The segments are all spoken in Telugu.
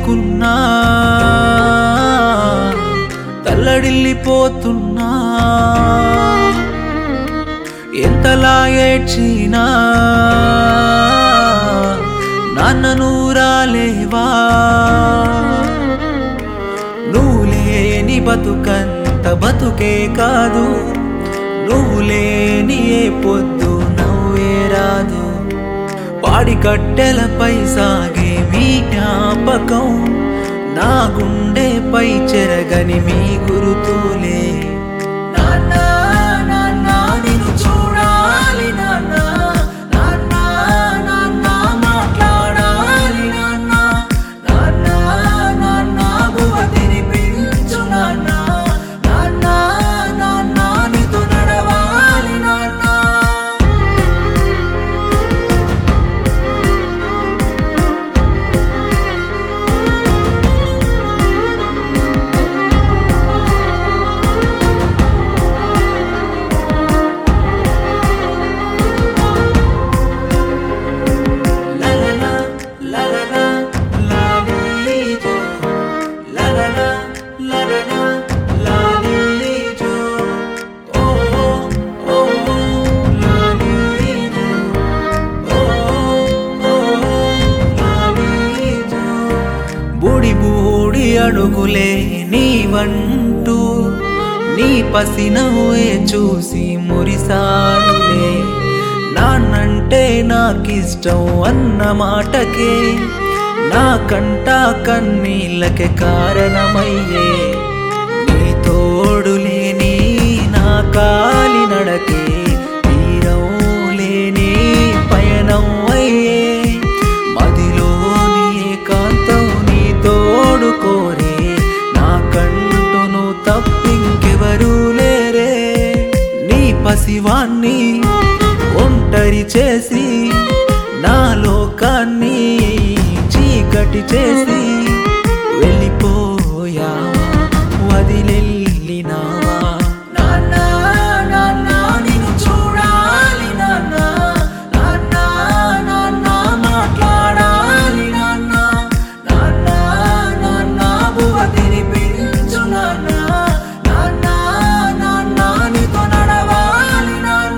లేకున్నా తల్లడిల్లిపోతున్నా ఎంతలా ఏడ్చినా నాన్నను రాలేవా నువ్వు లేని బతుకంత బతుకే కాదు నువ్వు లేని ఏ పొద్దు నవ్వే రాదు పాడి కట్టెలపై సాగే మీ జ్ఞాపకం నా గుండెపై చెరగని మీ గురుతులే నాన్న నాన్న నిన్ను చూడాలి నాన్న నాన్న నాన్న మాట్లాడాలి నాన్న నాన్న నాన్న బువ్వ తినిపించు నాన్న నాన్న నాన్న నీతో నడవాలి నాన్న La la la, la la la, la li jo. La la la, la la la, la li jo. Oh oh oh, la li jo. Oh oh, la li jo. బూడి బూడి అడుగులే నీవంటూ నీ పసినవే చూసి మురిసాడులే నాన్నంటే నాకిష్టం అన్న మాటకే నా కంట కన్నీళ్ళకే కారణమయ్యే నీ తోడు లేని నా కాలి నడకే తీరం లేని పయనం అయ్యే మదిలోని ఏకాంతం నీ తోడు కోరే నా కంటును తప్పింకెవరూ లేరే నీ పసివాన్ని ఒంటరి చేసి నా లోకాన్ని చీకటి చేసి వెళ్ళిపోయావా వదిలెళ్ళినావా నాన్న నాన్న నిన్ను చూడాలి నాన్న నాన్న నాన్న మాట్లాడాలి నాన్న నాన్న నాన్న బువ్వ తినిపించు నాన్న నాన్న నాన్న నీతో నడవాలి నాన్న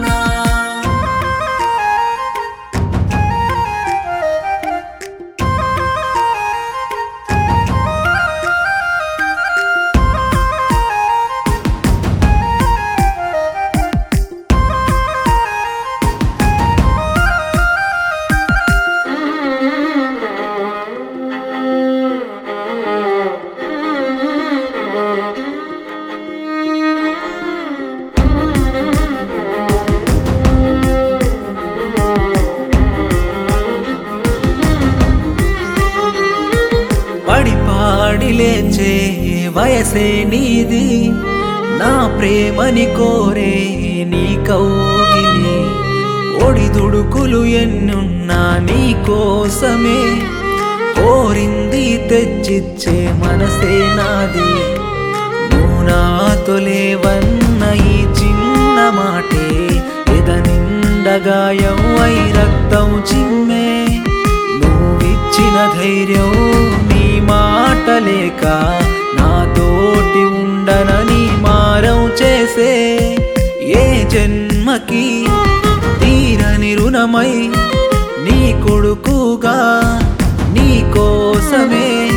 పడి పాడి లేచే వయసే నీది నా ప్రేమని కోరే నీ కౌగిలి ఒడిదుడుకులు ఎన్నున్నా నీ కోసమే కోరింది తెచ్చిచ్చే మనసే నాది నువ్వు నాతో లేవన్న ఈ చిన్న మాటే ఎద నిండగాయం అయి రక్తం చిమ్మే నువ్విచ్చిన ధైర్యం నీ మాట లేక నాతోటి ఉండనని మారం చేసే ఏ జన్మకి తీరని రుణమై నీ కొడుకుగా నీ కోసమే